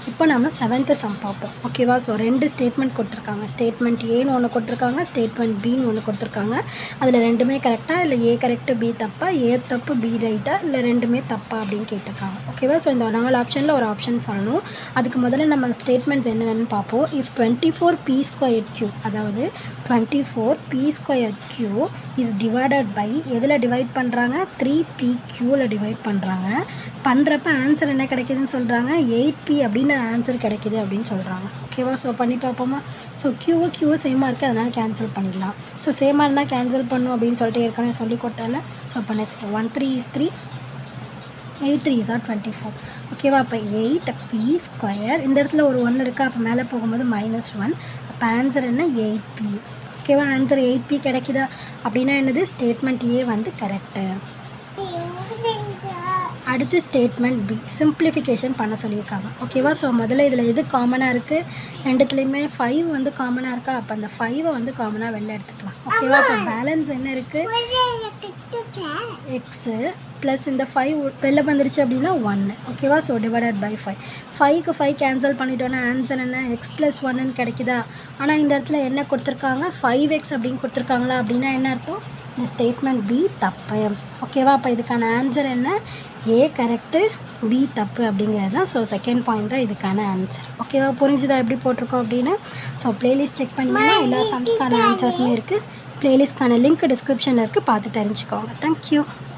இப்போ நம்ம seventh some பார்ப்போம் ஓகேவா ஸோ ரெண்டு ஸ்டேட்மெண்ட் கொடுத்துருக்காங்க ஸ்டேட்மெண்ட் ஏன்னு ஒன்று கொடுத்துருக்காங்க ஸ்டேட்மெண்ட் பின்னு ஒன்று கொடுத்துருக்காங்க அதில் ரெண்டுமே கரெக்டாக இல்லை ஏ கரெக்டு பி தப்பா ஏ தப்பு பி ரைட்டா இல்லை ரெண்டுமே தப்பா அப்படின்னு கேட்டிருக்காங்க ஓகேவா ஸோ இந்த நாலு ஆப்ஷனில் ஒரு ஆப்ஷன் சொல்லணும் அதுக்கு முதல்ல நம்ம ஸ்டேட்மெண்ட்ஸ் என்னென்னு பார்ப்போம் if twenty four P square Q அதாவது twenty four P square Q is divided by எதில் டிவைட் பண்ணுறாங்க த்ரீ பி க்யூவில் டிவைட் பண்ணுறாங்க பண்ணுறப்ப ஆன்சர் என்ன கிடைக்குதுன்னு சொல்கிறாங்க எயிட் பி அப்படின்னு ஆன்சர் கிடைக்குது அப்படின்னு சொல்கிறாங்க ஓகேவா ஸோ பண்ணி பார்ப்போமா ஸோ க்யூவு க்யூவு சேமாக இருக்குது அதனால் கேன்சல் பண்ணிடலாம் ஸோ சேமாக இருந்தால் கேன்சல் பண்ணும் அப்படின்னு சொல்லிட்டு ஏற்கனவே சொல்லி கொடுத்தால ஸோ அப்போ next one three is three eight three is are twenty four ஓகேவா அப்போ எயிட் பி ஸ்கொயர் இந்த இடத்துல ஒரு ஒன்று இருக்கா அப்போ மேலே போகும்போது மைனஸ் ஒன் அப்போ ஆன்சர் என்ன எயிட் பி ஓகேவா ஆன்சர் எயிட் பி கிடைக்குதா அப்படின்னா என்னது ஸ்டேட்மெண்ட் ஏ வந்து கரெக்டு அடுத்து ஸ்டேட்மெண்ட் பி சிம்பிளிஃபிகேஷன் பண்ண சொல்லியிருக்காங்க ஓகேவா ஸோ முதல்ல இதில் எது காமனாக இருக்குது ரெண்டுத்துலேயுமே ஃபைவ் வந்து காமனாக இருக்கா அப்போ அந்த ஃபைவை வந்து காமனாக வெளில எடுத்துக்கலாம் ஓகேவா அப்போ பேலன்ஸ் என்ன இருக்குது எக்ஸு ப்ளஸ் இந்த ஃபைவ் வெளில வந்துருச்சு அப்படின்னா ஒன்று ஓகேவா ஸோ டிவைடட் பை ஃபைவ் ஃபைவ்க்கு ஃபைவ் கேன்சல் பண்ணிட்டோன்னா ஆன்சர் என்ன எக்ஸ் ப்ளஸ் ஒன்னு கிடைக்குதா ஆனால் இந்த இடத்துல என்ன கொடுத்துருக்காங்க ஃபைவ் எக்ஸ் அப்படின்னு கொடுத்துருக்காங்களா அப்படின்னா என்ன அர்த்தம் இந்த ஸ்டேட்மெண்ட் பி தப்பு ஓகேவா அப்போ இதுக்கான ஆன்சர் என்ன ஏ கரெக்டு பி தப்பு அப்படிங்கிறது தான் ஸோ செகண்ட் பாயிண்ட் தான் இதுக்கான ஆன்சர் ஓகேவா புரிஞ்சுதா எப்படி போட்டிருக்கோம் அப்படின்னு ஸோ ப்ளேலிஸ்ட் செக் பண்ணிங்கன்னா எல்லா சம்ஸ்க்கான ஆன்சர்ஸுமே இருக்குது ப்ளேலிஸ்ட்க்கான லிங்க் டிஸ்கிரிப்ஷனில் இருக்குது பார்த்து தெரிஞ்சுக்கோங்க தேங்க்யூ